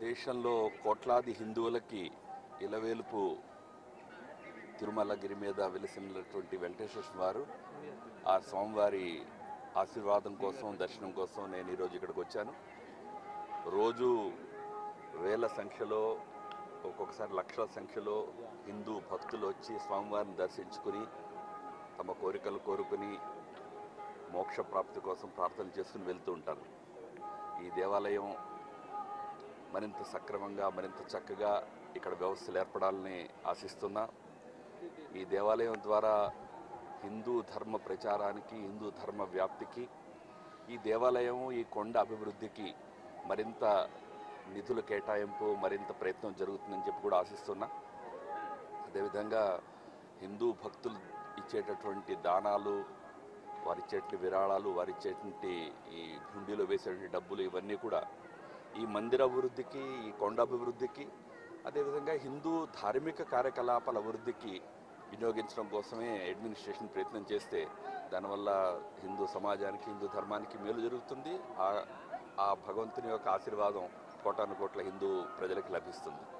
దేశంలో కోట్లాది హిందువులకి ఇలవేలుపు తిరుమలగిరి మీద వెలిసినటువంటి వెంకటేశ్వర స్వామి వారు ఆ స్వామివారి ఆశీర్వాదం కోసం దర్శనం కోసం నేను ఈరోజు ఇక్కడికి వచ్చాను రోజు వేల సంఖ్యలో ఒక్కొక్కసారి లక్షల సంఖ్యలో హిందూ భక్తులు వచ్చి స్వామివారిని దర్శించుకుని తమ కోరికలు కోరుకుని మోక్ష ప్రాప్తి కోసం ప్రార్థన చేసుకుని వెళ్తూ ఉంటారు ఈ దేవాలయం మరింత సక్రమంగా మరింత చక్కగా ఇక్కడ వ్యవస్థలు ఏర్పడాలని ఆశిస్తున్నా ఈ దేవాలయం ద్వారా హిందూ ధర్మ ప్రచారానికి హిందూ ధర్మ వ్యాప్తికి ఈ దేవాలయం ఈ కొండ అభివృద్ధికి మరింత నిధుల కేటాయింపు మరింత ప్రయత్నం జరుగుతుందని చెప్పి కూడా ఆశిస్తున్నా అదేవిధంగా హిందూ భక్తులు ఇచ్చేటటువంటి దానాలు వారు ఇచ్చేటువంటి విరాళాలు వారు ఇచ్చేటువంటి ఈ హుండీలో వేసేటువంటి డబ్బులు ఇవన్నీ కూడా ఈ మందిర అభివృద్ధికి ఈ కొండ అభివృద్ధికి అదేవిధంగా హిందూ ధార్మిక కార్యకలాపాల అభివృద్ధికి వినియోగించడం కోసమే అడ్మినిస్ట్రేషన్ ప్రయత్నం చేస్తే దానివల్ల హిందూ సమాజానికి హిందూ ధర్మానికి మేలు జరుగుతుంది ఆ ఆ భగవంతుని యొక్క ఆశీర్వాదం కోటాను కోట్ల హిందూ ప్రజలకు లభిస్తుంది